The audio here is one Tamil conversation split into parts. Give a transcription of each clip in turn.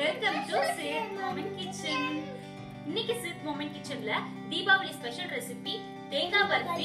வெல்கம் டு சேத் மோமெண்ட் கிச்சன் இன்னைக்கு சேத் மோமெண்ட் கிச்சன்ல தீபாவளி ஸ்பெஷல் ரெசிபி தேங்காய் பர்ஃபி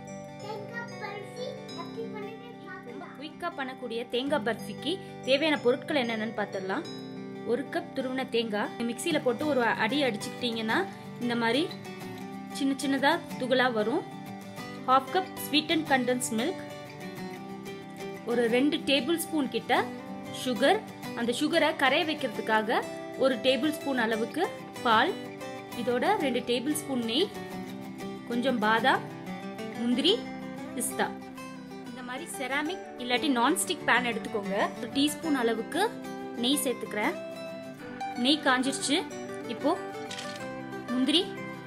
ரொம்ப குயிக்காக பண்ணக்கூடிய தேங்காய் பர்ஃபிக்கு தேவையான பொருட்கள் என்னென்னு பார்த்துடலாம் ஒரு கப் துருவின தேங்காய் மிக்சியில் போட்டு ஒரு அடி அடிச்சுக்கிட்டிங்கன்னா இந்த மாதிரி சின்ன சின்னதாக துகளாக வரும் half cup sweet and condensed milk ஒரு ரெண்டு டேபிள் ஸ்பூன் கிட்ட சுகர் அந்த சுகரை கரைய வைக்கிறதுக்காக ஒரு டேபிள் ஸ்பூன் அளவுக்கு பால் இதோட ரெண்டு டேபிள் ஸ்பூன் நெய் கொஞ்சம் பாதாம் முந்திரி பிஸ்தா இந்த மாதிரி செராமிக் இல்லாட்டி நான்ஸ்டிக் பேன் எடுத்துக்கோங்க ஒரு டீஸ்பூன் அளவுக்கு நெய் சேர்த்துக்கிறேன் நெய் காஞ்சிருச்சு இப்போ முந்திரி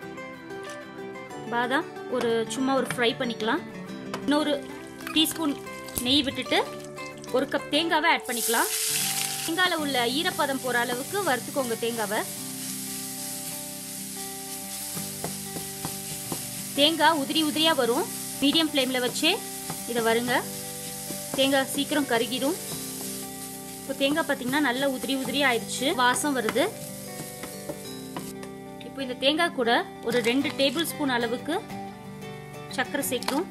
பாதாம் ஒரு சும்மா ஒரு ஃப்ரை பண்ணிக்கலாம் இன்னொரு டீஸ்பூன் நெய் விட்டுட்டு ஒரு கப் தேங்காவை ஆட் பண்ணிக்கலாம் தேங்காயில் உள்ள ஈரப்பதம் போகிற அளவுக்கு வறுத்துக்கோங்க தேங்காவை தேங்காய் உதிரி உதிரியாக வரும் மீடியம் ஃப்ளேமில் வச்சே இதை வருங்க தேங்காய் சீக்கிரம் கருகிடும் இப்போ தேங்காய் பார்த்தீங்கன்னா நல்லா உதிரி உதிரி ஆயிடுச்சு வாசம் வருது இப்போ இந்த தேங்காய் கூட ஒரு ரெண்டு டேபிள் ஸ்பூன் அளவுக்கு சர்க்கரை சேர்க்கும்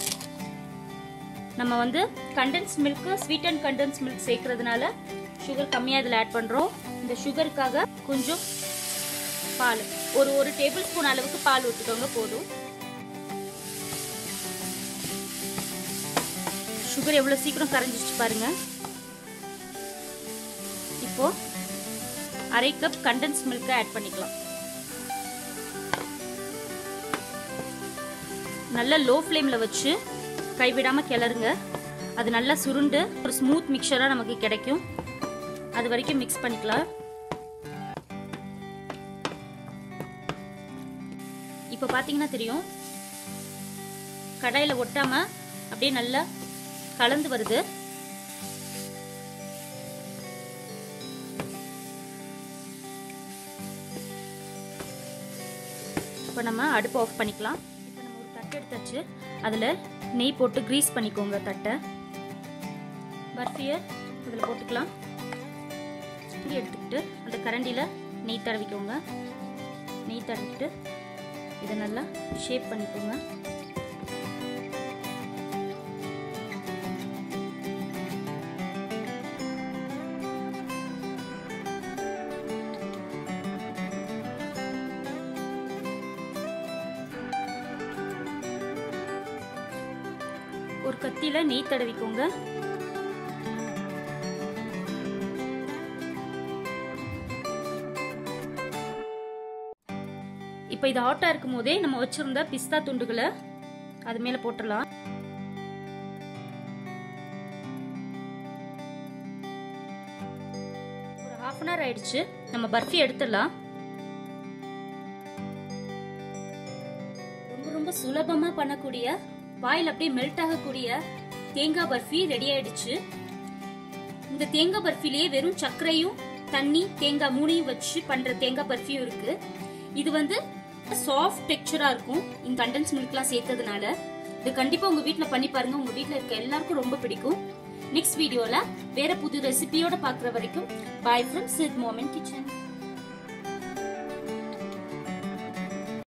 நம்ம வந்து condensed milk sweet and condensed milk சேர்க்கறதுனால சுகர் கம்மியாக இதில் ஆட் பண்ணுறோம் இந்த சுகருக்காக கொஞ்சம் பால் ஒரு ஒரு டேபிள் ஸ்பூன் அளவுக்கு பால் ஊற்றிக்கோங்க போதும் சுகர் எவ்வளோ சீக்கிரம் கரைஞ்சிச்சு பாருங்க இப்போ அரை கப் கண்டென்ஸ் மில்கை ஆட் பண்ணிக்கலாம் நல்லா லோ ஃப்ளேமில் வச்சு கைவிடாமல் கிளறுங்க அது நல்லா சுருண்டு ஒரு ஸ்மூத் மிக்சராக நமக்கு கிடைக்கும் அது வரைக்கும் மிக்ஸ் பண்ணிக்கலாம் இப்போ பார்த்தீங்கன்னா தெரியும் கடாயில் ஒட்டாமல் அப்படியே நல்லா கலந்து வருது இப்போ நம்ம அடுப்பு ஆஃப் பண்ணிக்கலாம் இப்போ நம்ம ஒரு தட்டு எடுத்தாச்சு அதில் நெய் போட்டு க்ரீஸ் பண்ணிக்கோங்க தட்டை பர்ஃபியை இதில் போட்டுக்கலாம் இப்படி எடுத்துக்கிட்டு அந்த கரண்டியில் நெய் தடவிக்கோங்க நெய் தடவிட்டு இதை நல்லா ஷேப் பண்ணிக்கோங்க ஒரு கத்தியில நெய் தடவிக்கோங்க இப்போ இது ஹாட்டா இருக்கும் போதே நம்ம வச்சிருந்த பிஸ்தா துண்டுகளை அது மேல போட்டுடலாம் ஒரு ஹாஃப் அன் ஹவர் ஆயிடுச்சு நம்ம பர்ஃபி எடுத்துடலாம் ரொம்ப ரொம்ப சுலபமா பண்ணக்கூடிய வாயில் அப்படியே மெல்ட் ஆகக்கூடிய தேங்காய் பர்ஃபி ரெடி ஆயிடுச்சு இந்த தேங்காய் பர்ஃபிலேயே வெறும் சர்க்கரையும் தண்ணி தேங்காய் மூணையும் வச்சு பண்ற தேங்காய் பர்ஃபியும் இருக்கு இது வந்து சாஃப்ட் டெக்ஸ்சரா இருக்கும் இந்த கண்டென்ஸ் மில்க்லாம் சேர்த்ததுனால இது கண்டிப்பா உங்க வீட்ல பண்ணி பாருங்க உங்க வீட்ல இருக்க எல்லாருக்கும் ரொம்ப பிடிக்கும் நெக்ஸ்ட் வீடியோல வேற புது ரெசிபியோட பாக்குற வரைக்கும் பாய் ஃப்ரம் சித் மோமெண்ட் கிச்சன்